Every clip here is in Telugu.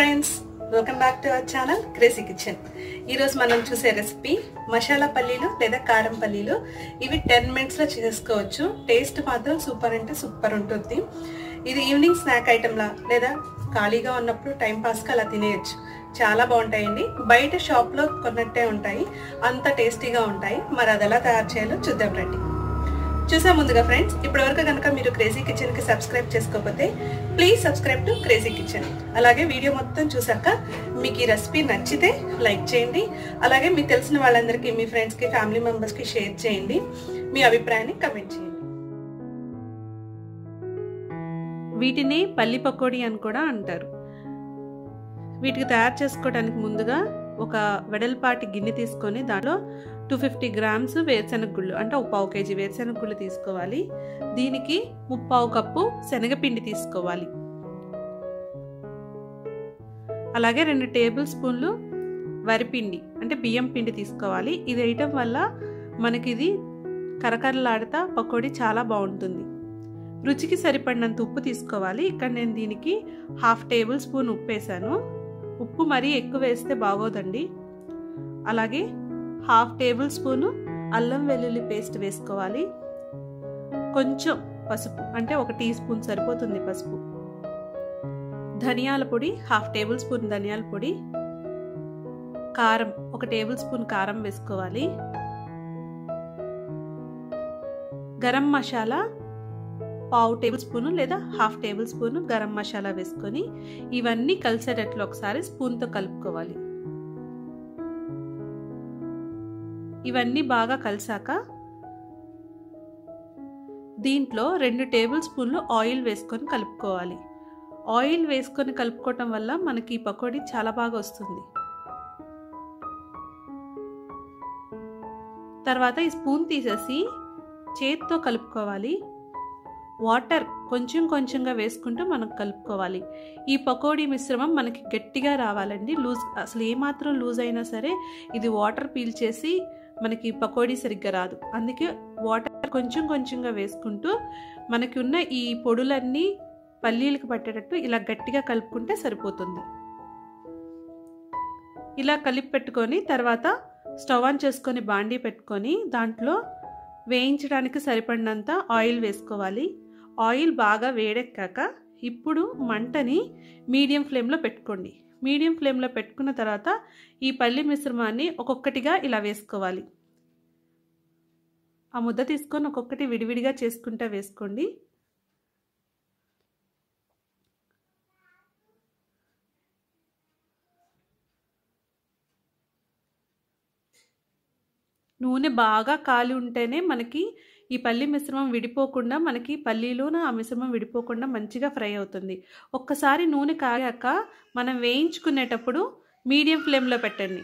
friends welcome back to our channel crazy kitchen ఈరోజు మనం చూసే రెసిపీ మసాలా పల్లీలు లేదా కారం పల్లీలు ఇవి టెన్ మినిట్స్లో చేసుకోవచ్చు టేస్ట్ మాత్రం సూపర్ అంటే సూపర్ ఉంటుంది ఇది ఈవినింగ్ స్నాక్ ఐటెంలా లేదా ఖాళీగా ఉన్నప్పుడు టైం పాస్కి అలా తినేయచ్చు చాలా బాగుంటాయండి బయట షాప్లో కొన్నట్టే ఉంటాయి అంత టేస్టీగా ఉంటాయి మరి అది ఎలా తయారు చేయాలో చూద్దాం రండి చూసా ముందుగా ఫ్రెండ్స్ ఇప్పటివరకు కనుక మీరు క్రేజీ కిచెన్ కి సబ్స్క్రైబ్ చేసుకోకపోతే please subscribe to crazy kitchen అలాగే వీడియో మొత్తం చూసాక మీకు ఈ రెసిపీ నచ్చితే లైక్ చేయండి అలాగే మీకు తెలిసిన వాళ్ళందరికీ మీ ఫ్రెండ్స్ కి ఫ్యామిలీ మెంబర్స్ కి షేర్ చేయండి మీ అభిప్రాయాన్ని కమెంట్ చేయండి వీటిని పల్లి పకోడీ అని కూడా అంటారు వీటికి తయారు చేసుకోవడానికి ముందుగా ఒక వెడల్పాటి గిన్నె తీసుకొని దాంట్లో టూ ఫిఫ్టీ గ్రామ్స్ వేరుశెనగ గుళ్ళు అంటే ఒక పావు కేజీ వేరుశెనగ గుళ్ళు తీసుకోవాలి దీనికి ముప్పావు కప్పు శనగపిండి తీసుకోవాలి అలాగే రెండు టేబుల్ స్పూన్లు వరిపిండి అంటే బియ్యం పిండి తీసుకోవాలి ఇది వేయటం వల్ల మనకి ఇది కరకరలాడుతా పకోడీ చాలా బాగుంటుంది రుచికి సరిపడినంత ఉప్పు తీసుకోవాలి ఇక్కడ నేను దీనికి హాఫ్ టేబుల్ స్పూన్ ఉప్పు వేసాను ఉప్పు మరీ ఎక్కువ వేస్తే బాగోదండి అలాగే హాఫ్ టేబుల్ స్పూను అల్లం వెల్లుల్లి పేస్ట్ వేసుకోవాలి కొంచెం పసుపు అంటే ఒక టీ స్పూన్ సరిపోతుంది పసుపు ధనియాల పొడి హాఫ్ టేబుల్ స్పూన్ ధనియాల పొడి కారం ఒక టేబుల్ స్పూన్ కారం వేసుకోవాలి గరం మసాలా పావు టేబుల్ స్పూను లేదా half tablespoon garam masala వేసుకొని ఇవన్నీ కలిసేటట్లు ఒకసారి స్పూన్తో కలుపుకోవాలి ఇవన్నీ బాగా కలిసాక దీంట్లో రెండు టేబుల్ స్పూన్లు ఆయిల్ వేసుకొని కలుపుకోవాలి ఆయిల్ వేసుకొని కలుపుకోవటం వల్ల మనకి ఈ పకోడీ చాలా బాగా వస్తుంది తర్వాత ఈ స్పూన్ తీసేసి చేత్తో కలుపుకోవాలి వాటర్ కొంచెం కొంచెంగా వేసుకుంటూ మనం కలుపుకోవాలి ఈ పకోడీ మిశ్రమం మనకి గట్టిగా రావాలండి లూజ్ అసలు ఏమాత్రం లూజ్ అయినా సరే ఇది వాటర్ పీల్చేసి మనకి పకోడీ సరిగ్గా రాదు అందుకే వాటర్ కొంచెం కొంచెంగా వేసుకుంటూ మనకి ఉన్న ఈ పొడులన్నీ పల్లీలకు పట్టేటట్టు ఇలా గట్టిగా కలుపుకుంటే సరిపోతుంది ఇలా కలిపి పెట్టుకొని తర్వాత స్టవ్ ఆన్ చేసుకొని బాండీ పెట్టుకొని దాంట్లో వేయించడానికి సరిపడినంత ఆయిల్ వేసుకోవాలి ఆయిల్ బాగా వేడెక్కాక ఇప్పుడు మంటని మీడియం ఫ్లేమ్లో పెట్టుకోండి మీడియం ఫ్లేమ్లో పెట్టుకున్న తర్వాత ఈ పల్లి మిశ్రమాన్ని ఒక్కొక్కటిగా ఇలా వేసుకోవాలి ఆ ముద్ద తీసుకొని ఒక్కొక్కటి విడివిడిగా చేసుకుంటా వేసుకోండి నూనె బాగా కాలి ఉంటేనే మనకి ఈ పల్లి మిశ్రమం విడిపోకుండా మనకి పల్లీలోన ఆ మిశ్రమం విడిపోకుండా మంచిగా ఫ్రై అవుతుంది ఒక్కసారి నూనె కాగాక మనం వేయించుకునేటప్పుడు మీడియం ఫ్లేమ్లో పెట్టండి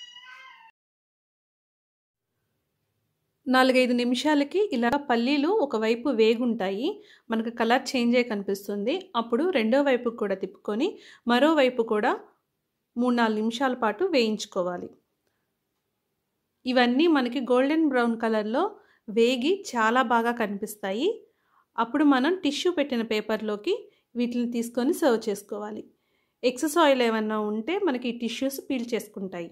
నాలుగైదు నిమిషాలకి ఇలా పల్లీలు ఒకవైపు వేగుంటాయి మనకు కలర్ చేంజ్ అయ్యి కనిపిస్తుంది అప్పుడు రెండో వైపు కూడా తిప్పుకొని మరోవైపు కూడా మూడు నాలుగు నిమిషాల పాటు వేయించుకోవాలి ఇవన్నీ మనకి గోల్డెన్ బ్రౌన్ కలర్లో వేగి చాలా బాగా కనిపిస్తాయి అప్పుడు మనం టిష్యూ పెట్టిన పేపర్లోకి వీటిని తీసుకొని సర్వ్ చేసుకోవాలి ఎక్సెస్ ఆయిల్ ఏమన్నా ఉంటే మనకి టిష్యూస్ పీల్ చేసుకుంటాయి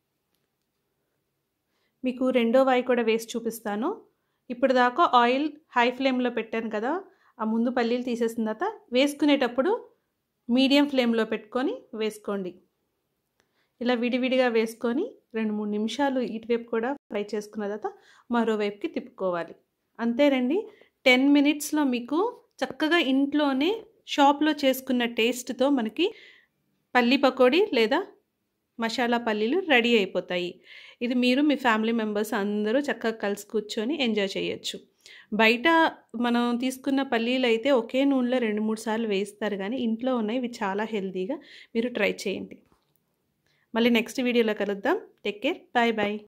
మీకు రెండో వాయి కూడా వేసి చూపిస్తాను ఇప్పుడు దాకా ఆయిల్ హై ఫ్లేమ్లో పెట్టాను కదా ఆ ముందు పల్లీలు తీసేసిన తర్వాత వేసుకునేటప్పుడు మీడియం ఫ్లేమ్లో పెట్టుకొని వేసుకోండి ఇలా విడివిడిగా వేసుకొని రెండు మూడు నిమిషాలు ఇటువైపు కూడా ఫ్రై చేసుకున్న తర్వాత మరోవైపుకి తిప్పుకోవాలి అంతేనండి టెన్ మినిట్స్లో మీకు చక్కగా ఇంట్లోనే షాప్లో చేసుకున్న టేస్ట్తో మనకి పల్లి పకోడీ లేదా మసాలా పల్లీలు రెడీ అయిపోతాయి ఇది మీరు మీ ఫ్యామిలీ మెంబర్స్ అందరూ చక్కగా కలిసి కూర్చొని ఎంజాయ్ చేయొచ్చు బయట మనం తీసుకున్న పల్లీలు అయితే ఒకే నూనెలో రెండు మూడు సార్లు వేస్తారు కానీ ఇంట్లో ఉన్నాయి ఇవి చాలా హెల్తీగా మీరు ట్రై చేయండి మళ్ళీ నెక్స్ట్ వీడియోలో కలుద్దాం టేక్ కేర్ బాయ్ బాయ్